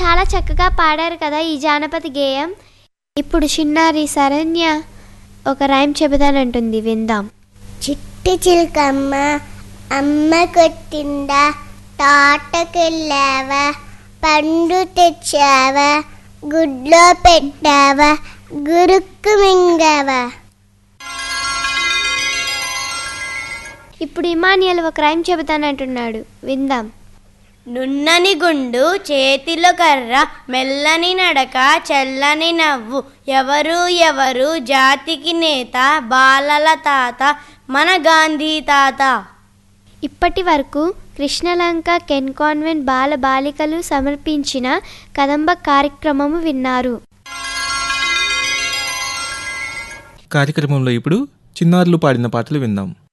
చాలా చక్కగా పాడారు కదా ఈ జానపద గేయం ఇప్పుడు చిన్నారి శరణ్య ఒక రైమ్ చెబుతానంటుంది విందాం చిట్టి చిలకమ్మ అమ్మ కొట్టిందా తోటకెళ్ళావా పండు తెచ్చావా గుడ్లో పెట్టావా గురుక్కు మింగావా ఇప్పుడు ఇమానియల్ ఒక రైమ్ చెబుతానంటున్నాడు విందాం నున్నని గుండు చేతిలో కర్ర మెల్లని నడక చల్లని నవ్వు ఎవరు ఎవరు జాతికి నేత బాలల తాత మన గాంధీ తాత ఇప్పటి వరకు కృష్ణలంక కెన్ కాన్వెంట్ బాల బాలికలు సమర్పించిన కదంబ కార్యక్రమము విన్నారు కార్యక్రమంలో ఇప్పుడు చిన్నారులు పాడిన పాటలు విందాం